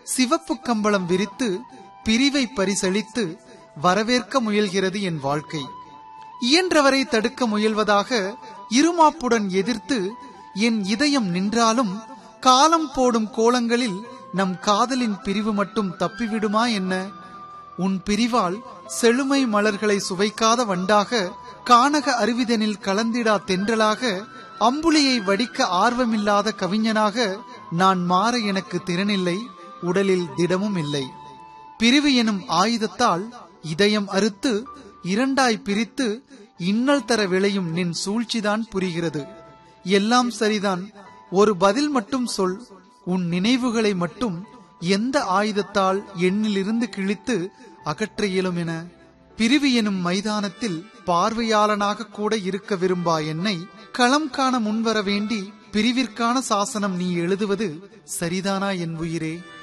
சிவப்பு கம்பளம் விரித்து பிரிவை பரிசளித்து வரவேற்க முயல்கிறது என் வாழ்க்கை இயன்றவரை தடுக்க முயல்வதாக இருமாப்புடன் எதிர்த்து என் இதயம் நின்றாலும் காலம் போடும் கோலங்களில் நம் காதலின் பிரிவு மட்டும் தப்பிவிடுமா என்ன உன் பிரிவால் செழுமை மலர்களை சுவைக்காத வண்டாக கானக அருவிதனில் கலந்திடா தென்றலாக அம்புலியை வடிக்க ஆர்வமில்லாத கவிஞனாக நான் மாற எனக்கு திறனில்லை உடலில் திடமும் இல்லை பிரிவு எனும் ஆயுதத்தால் இதயம் அறுத்து இரண்டாய் பிரித்து இன்னல் தர விளையும் நின் சூழ்ச்சிதான் புரிகிறது எல்லாம் சரிதான் ஒரு பதில் மட்டும் சொல் உன் நினைவுகளை மட்டும் எந்த ஆயுதத்தால் எண்ணிலிருந்து கிழித்து அகற்ற இயலும் என பிரிவு எனும் மைதானத்தில் பார்வையாளனாக கூட இருக்க விரும்பா என்னை களம் காண முன்வர வேண்டி பிரிவிற்கான சாசனம் நீ எழுதுவது சரிதானா என் உயிரே